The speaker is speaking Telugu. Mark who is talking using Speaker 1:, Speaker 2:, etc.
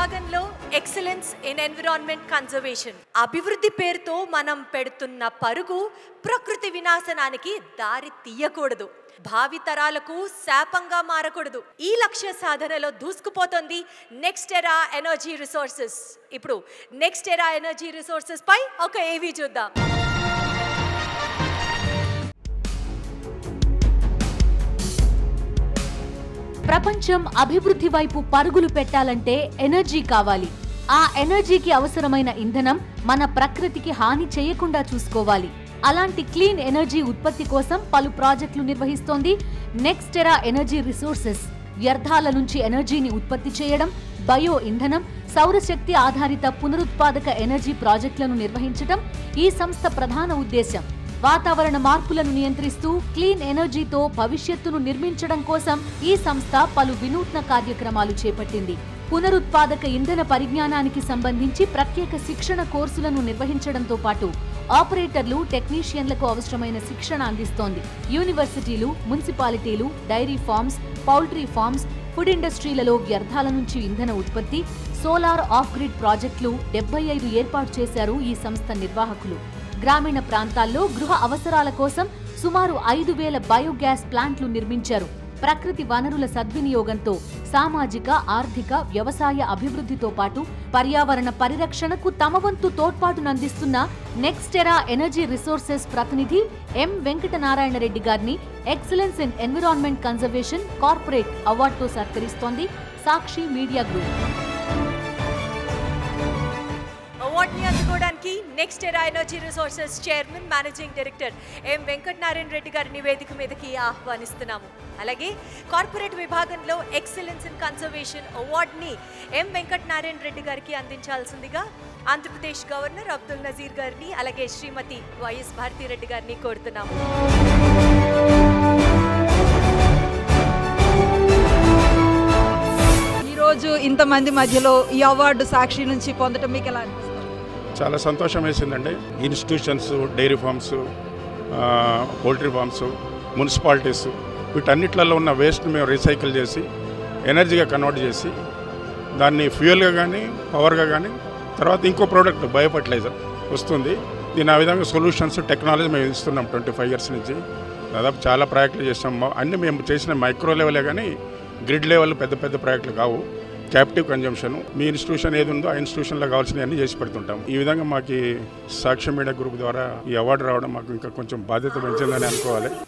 Speaker 1: విభాగంలో ఎక్సలెన్స్ ఇన్ ఎన్విరాన్మెంట్ కన్జర్వేషన్ అభివృద్ధి పేరుతో మనం పెడుతున్న పరుగు ప్రకృతి వినాశనానికి దారి తీయకూడదు భావి తరాలకు శాపంగా మారకూడదు ఈ లక్ష్య సాధనలో దూసుకుపోతుంది నెక్స్ట్ ఎరా ఎనర్జీ రిసోర్సెస్ ఇప్పుడు నెక్స్ట్ ఎరా ఎనర్జీ రిసోర్సెస్ పై ఒక ఏవీ చూద్దాం
Speaker 2: ప్రపంచం అభివృద్ధి వైపు పరుగులు పెట్టాలంటే ఎనర్జీ కావాలి ఆ ఎనర్జీకి అవసరమైన ఇంధనం మన ప్రకృతికి హాని చేయకుండా చూసుకోవాలి అలాంటి క్లీన్ ఎనర్జీ ఉత్పత్తి కోసం పలు ప్రాజెక్టులు నిర్వహిస్తోంది నెక్స్ట్ ఎరా ఎనర్జీ రిసోర్సెస్ వ్యర్థాల నుంచి ఎనర్జీని ఉత్పత్తి చేయడం బయో ఇంధనం సౌరశక్తి ఆధారిత పునరుత్పాదక ఎనర్జీ ప్రాజెక్టులను నిర్వహించడం ఈ సంస్థ ప్రధాన ఉద్దేశం వాతావరణ మార్పులను నియంత్రిస్తూ క్లీన్ ఎనర్జీతో భవిష్యత్తును నిర్మించడం కోసం ఈ సంస్థ పలు వినూత్న కార్యక్రమాలు చేపట్టింది పునరుత్పాదక ఇంధన పరిజ్ఞానానికి సంబంధించి ప్రత్యేక శిక్షణ కోర్సులను నిర్వహించడంతో పాటు ఆపరేటర్లు టెక్నీషియన్లకు అవసరమైన శిక్షణ అందిస్తోంది యూనివర్సిటీలు మున్సిపాలిటీలు dairy farms poultry farms food ఇండస్ట్రీలలో వ్యర్థాల నుంచి ఇంధన ఉత్పత్తి సోలార్ ఆఫ్ గ్రిడ్ ప్రాజెక్టులు డెబ్బై ఐదు ఏర్పాటు చేశారు ఈ సంస్థ నిర్వాహకులు గ్రామీణ ప్రాంతాల్లో గృహ అవసరాల కోసం సుమారు ఐదు వేల బయోగ్యాస్ ప్లాంట్లు నిర్మించారు ప్రకృతి వనరుల సద్వినియోగంతో సామాజిక ఆర్థిక వ్యవసాయ అభివృద్ధితో పాటు పర్యావరణ పరిరక్షణకు తమ వంతు తోడ్పాటునందిస్తున్న నెక్స్ట్ ఎరా ఎనర్జీ రిసోర్సెస్ ప్రతినిధి ఎం వెంకటనారాయణ రెడ్డి గారిని excellence in environment conservation corporate అవార్డుతో సత్కరిస్తోంది సాక్షి మీడియా గ్రూప్
Speaker 1: అవార్డుని అందుకోవడానికి Next Era Energy Resources chairman managing director M Venkatanarayana Reddy గారిని వేదిక మీదకి ఆహ్వానిస్తున్నాము అలాగే కార్పొరేట్ విభాగంలో ఎక్సలెన్స్ ఇన్ కన్సర్వేషన్ అవార్డుని ఎం వెంకటనారాయణ రెడ్డి గారికి అందించాల్సిందిగా ఆంధ్రప్రదేశ్ గవర్నర్ అబ్దుల్ నజీర్ గారిని అలాగే శ్రీమతి వైఎస్ భారతిరెడ్డి గారిని కోరుతున్నాము
Speaker 3: ఈరోజు ఇంతమంది మధ్యలో ఈ అవార్డు సాక్షి నుంచి పొందడం మీకు ఎలా అనిపిస్తుంది
Speaker 4: చాలా సంతోషం వేసిందండి ఇన్స్టిట్యూషన్స్ డైరీ ఫార్మ్స్ ఆ, పౌల్ట్రీ ఫార్మ్స్ మున్సిపాలిటీస్ వీటన్నిట్లలో ఉన్న వేస్ట్ని మేము రీసైకిల్ చేసి ఎనర్జీగా కన్వర్ట్ చేసి దాన్ని ఫ్యూయల్గా కానీ పవర్గా కానీ తర్వాత ఇంకో ప్రోడక్ట్ బయో ఫర్టిలైజర్ వస్తుంది దీని ఆ విధంగా సొల్యూషన్స్ టెక్నాలజీ మేము ఇస్తున్నాం ట్వంటీ ఫైవ్ ఇయర్స్ నుంచి దాదాపు చాలా ప్రాజెక్టులు చేస్తాం మా- అన్ని మేము చేసిన మైక్రో లెవెలే కానీ గ్రిడ్ లెవెల్ పెద్ద పెద్ద ప్రాజెక్టులు కావు క్యాప్టివ్ కన్జంప్షన్ మీ ఇన్స్టిట్యూషన్ ఏది ఉందో ఆ ఇన్స్టిట్యూషన్లో కావాల్సినవన్నీ చేసి పెడుతుంటాం ఈ విధంగా మాకు ఈ సాక్ష్య మీడియా గ్రూప్ ద్వారా ఈ అవార్డు రావడం మాకు ఇంకా కొంచెం బాధ్యత పెంచిందని అనుకోవాలి